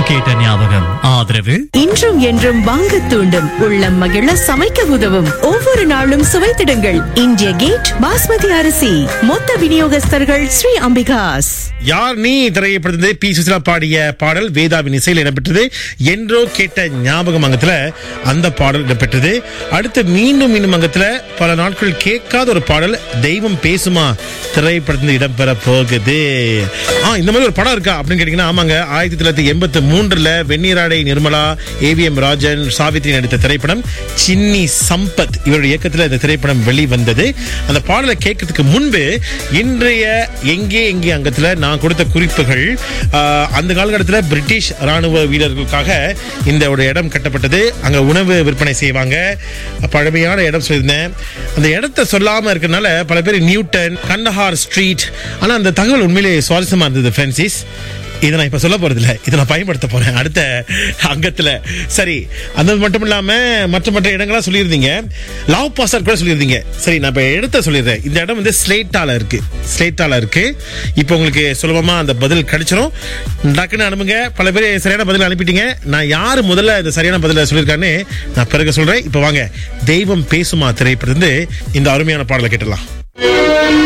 கேட்ட ஞாபகம் ஆதரவு இன்றும் என்றும் வாங்க தூண்டும் உள்ளம் மகிழ சமைக்க உதவும் ஒவ்வொரு நாளும் சுவைத்திடுங்கள் இந்திய கேட் பாஸ்மதி அரிசி மொத்த விநியோகஸ்தர்கள் ஸ்ரீ அம்பிகாஸ் யார் நீ திரையப்படுத்தது பி சுசிலா பாடிய பாடல் வேதாவின் இசையில் இடம்பெற்றது என்றோ கேட்ட ஞாபகம் அங்கத்துல அந்த பாடல் இடம்பெற்றது அடுத்து மீண்டும் மீண்டும் அங்கத்துல பல நாட்கள் கேட்காத ஒரு பாடல் தெய்வம் பேசுமா திரைப்படத்தில் இடம்பெற போகுது ஆ இந்த மாதிரி ஒரு படம் இருக்கா அப்படின்னு கேட்டீங்கன்னா ஆமாங்க ஆயிரத்தி தொள்ளாயிரத்தி எண்பத்தி மூன்றுல வெந்நீராடை நிர்மலா ஏவிஎம் ராஜன் சாவித்ரி நடித்த திரைப்படம் சின்னி சம்பத் இவருடைய இயக்கத்தில் இந்த திரைப்படம் வெளிவந்தது அந்த பாடலை கேட்கறதுக்கு முன்பு இன்றைய எங்கே எங்கே அங்கத்துல நான் கொடுத்த குறிப்புகள் ஆஹ், அந்த காலகட்டத்தில் பிரிட்டிஷ் ராணுவ வீரர்களுக்காக இந்த ஒரு இடம் கட்டப்பட்டது அங்க உணவு விற்பனை செய்வாங்க பழமையான இடம் சொல்லியிருந்தேன் அந்த இடத்த சொல்லாம இருக்கறனால பல பேர் நியூட்டன் கண்டஹார் ஸ்ட்ரீட் ஆனா அந்த தகவல் உண்மையிலேயே சுவாரஸ்யமா இருந்தது பிரான்சிஸ் இதை நான் இப்ப சொல்ல போறது இல்ல இதை நான் பயன்படுத்த போறேன் அடுத்த அங்கத்துல சரி அது மட்டும் இல்லாம மற்ற மற்ற இடங்களா சொல்லியிருந்தீங்க லாவ் பாசர் கூட சொல்லியிருந்தீங்க சரி நான் இப்ப இடத்த சொல்லிடுறேன் இந்த இடம் வந்து ஸ்லேட்டால இருக்கு ஸ்லேட்டால இருக்கு இப்போ உங்களுக்கு சுலபமா அந்த பதில் கிடைச்சிரும் டக்குன்னு அனுப்புங்க பல பேர் சரியான பதில் அனுப்பிட்டீங்க நான் யாரு முதல்ல இந்த சரியான பதில சொல்லியிருக்கான்னு நான் பிறகு சொல்றேன் இப்போ வாங்க தெய்வம் பேசுமா திரைப்படத்து இந்த அருமையான பாடலை கேட்டலாம்